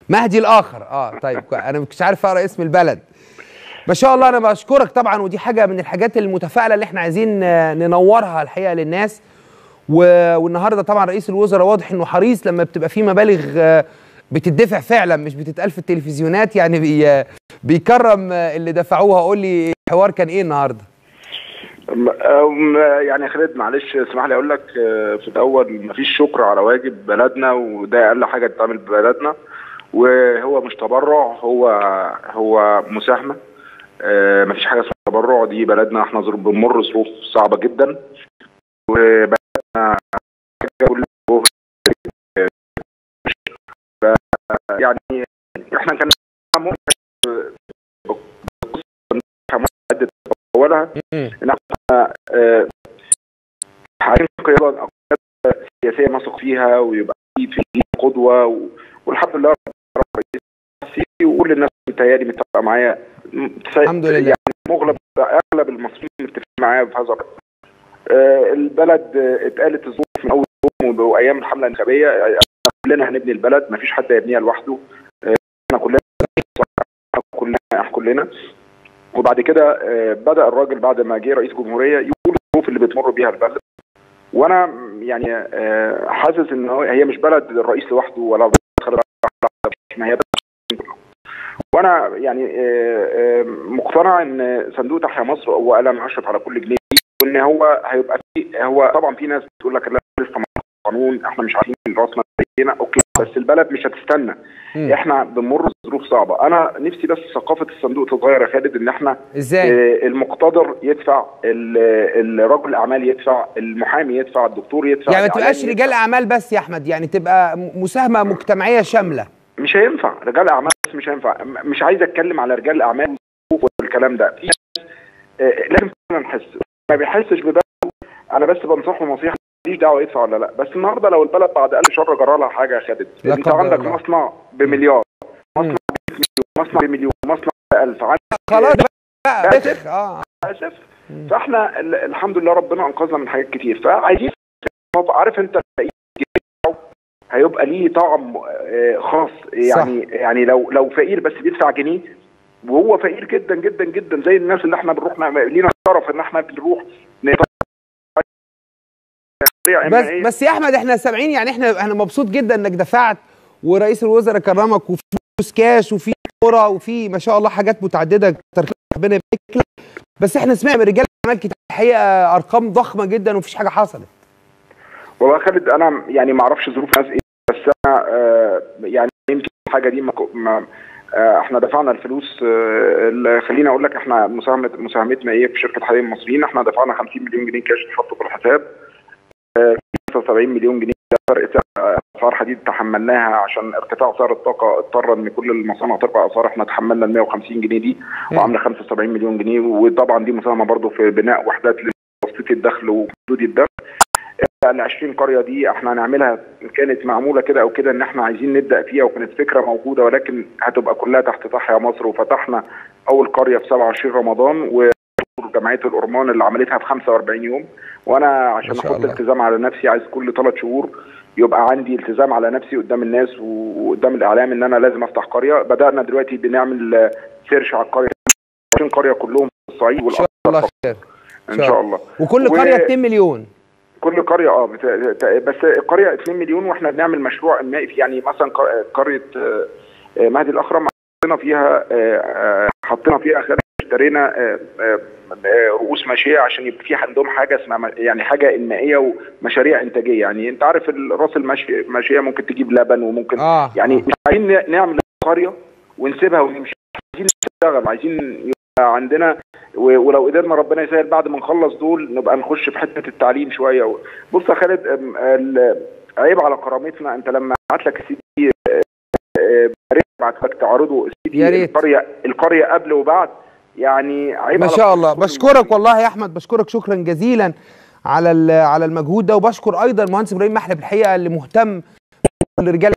مهدي الاخر اه طيب انا مش عارف اقرا اسم البلد ما شاء الله انا بشكرك طبعا ودي حاجه من الحاجات المتفائله اللي احنا عايزين ننورها الحقيقه للناس والنهارده طبعا رئيس الوزراء واضح انه حريص لما بتبقى في مبالغ بتدفع فعلا مش بتتقال في التلفزيونات يعني بي بيكرم اللي دفعوها قول لي الحوار كان ايه النهارده يعني خالد معلش اسمح لي اقول لك في الاول مفيش شكر على واجب بلدنا وده اقل حاجه تتعمل ببلدنا وهو مش تبرع هو هو مساهمه مفيش حاجه اسمها تبرع دي بلدنا احنا بنمر ظروف صعبه جدا وبلدنا كل يعني احنا كان اولها ان احنا عايزين قياده سياسيه نثق فيها ويبقى في قدوه والحمد لله وكل الناس متهيألي متفقه معايا الحمد لله يعني مغلب اغلب المصريين متفقين معايا في هذا آه البلد اتقالت الظروف من اول يوم وايام الحمله الانتخابيه كلنا هنبني البلد مفيش حد هيبنيها لوحده آه احنا كلنا كلنا كلنا وبعد كده آه بدا الراجل بعد ما جه رئيس جمهوريه يقول الظروف اللي بتمر بيها البلد وانا يعني آه حاسس ان هي مش بلد الرئيس لوحده ولا ما هي وانا يعني مقتنع ان صندوق تحيا مصر هو قلم اشرف على كل جنيه وان هو هيبقى في هو طبعا في ناس بتقول لك لا لسه قانون احنا مش عارفين راسنا زينا اوكي بس البلد مش هتستنى م. احنا بنمر ظروف صعبه انا نفسي بس ثقافه الصندوق تتغير يا خالد ان احنا ازاي آه المقتدر يدفع الرجل الاعمال يدفع المحامي يدفع الدكتور يدفع يعني ما تبقاش رجال اعمال بس يا احمد يعني تبقى مساهمه مجتمعيه شامله مش هينفع رجال اعمال بس مش هينفع مش عايز اتكلم على رجال اعمال والكلام ده في آه لازم نحس ما بيحسش بده انا بس بنصحه نصيحه ماليش دعوه يدفع ولا لا بس النهارده لو البلد بعد اقل شهر جرى لها حاجه خدت انت عندك الله. مصنع بمليار مصنع مليون مصنع بمليون مصنع ب 1000 خلاص بقى بخ اه اسف فاحنا الحمد لله ربنا انقذنا من حاجات كتير فعايزين عارف انت هيبقى ليه طعم خاص يعني صح. يعني لو لو فقير بس بيدفع جنيه وهو فقير جدا جدا جدا زي الناس اللي احنا بنروح لينا شرف ان احنا بنروح بس بس يا احمد احنا سامعين يعني احنا انا مبسوط جدا انك دفعت ورئيس الوزراء كرمك وفي فلوس كاش وفي كوره وفي ما شاء الله حاجات متعدده ربنا يبارك بس احنا سمعنا من رجال الاعمال الحقيقه ارقام ضخمه جدا ومفيش حاجه حصلت والله خالد انا يعني ما اعرفش ظروف الناس ايه بس انا آه يعني يمكن الحاجه دي ما آه احنا دفعنا الفلوس آه خليني اقول لك احنا مساهمه مساهمتنا ايه في شركه حديد المصريين احنا دفعنا 50 مليون جنيه كاش اتحطوا في الحساب 75 مليون جنيه فرق اسعار حديد تحملناها عشان ارتفاع سعر الطاقه اضطر ان كل المصانع ترفع اسعار احنا تحملنا ال 150 جنيه دي وعامله 75 مليون جنيه وطبعا دي مساهمه برضه في بناء وحدات لتوسيط الدخل وحدود الدخل ال 20 قريه دي احنا هنعملها كانت معموله كده او كده ان احنا عايزين نبدا فيها وكانت فكره موجوده ولكن هتبقى كلها تحت تحيا مصر وفتحنا اول قريه في 27 رمضان و جمعيه الأورمان اللي عملتها في 45 يوم وانا عشان احط التزام على نفسي عايز كل ثلاث شهور يبقى عندي التزام على نفسي قدام الناس وقدام الاعلام ان انا لازم افتح قريه بدانا دلوقتي بنعمل سيرش على القريه 20 قريه كلهم في الصعيد ان شاء الله خير ان شاء الله وكل قريه 2 مليون كل قريه اه بس القريه 2 مليون واحنا بنعمل مشروع انمائي يعني مثلا قريه مهدي الاخرم حطينا فيها حطينا فيها اشترينا رؤوس ماشيه عشان يبقى في عندهم حاجه اسمها يعني حاجه انمائيه ومشاريع انتاجيه يعني انت عارف راس الماشيه ممكن تجيب لبن وممكن آه. يعني مش عايزين نعمل قريه ونسيبها ونمشي عايزين نشتغل عايزين يبقى عندنا ولو قدرنا ربنا يسهل بعد ما نخلص دول نبقى نخش في حته التعليم شويه بص يا خالد عيب على كرامتنا انت لما بعت لك السي دي بعت لك تعرضه السي دي القريه القريه قبل وبعد يعني عيب ما شاء الله بشكرك والله يا احمد بشكرك شكرا جزيلا على على المجهود ده وبشكر ايضا المهندس ابراهيم محلب الحقيقه اللي مهتم بالرجال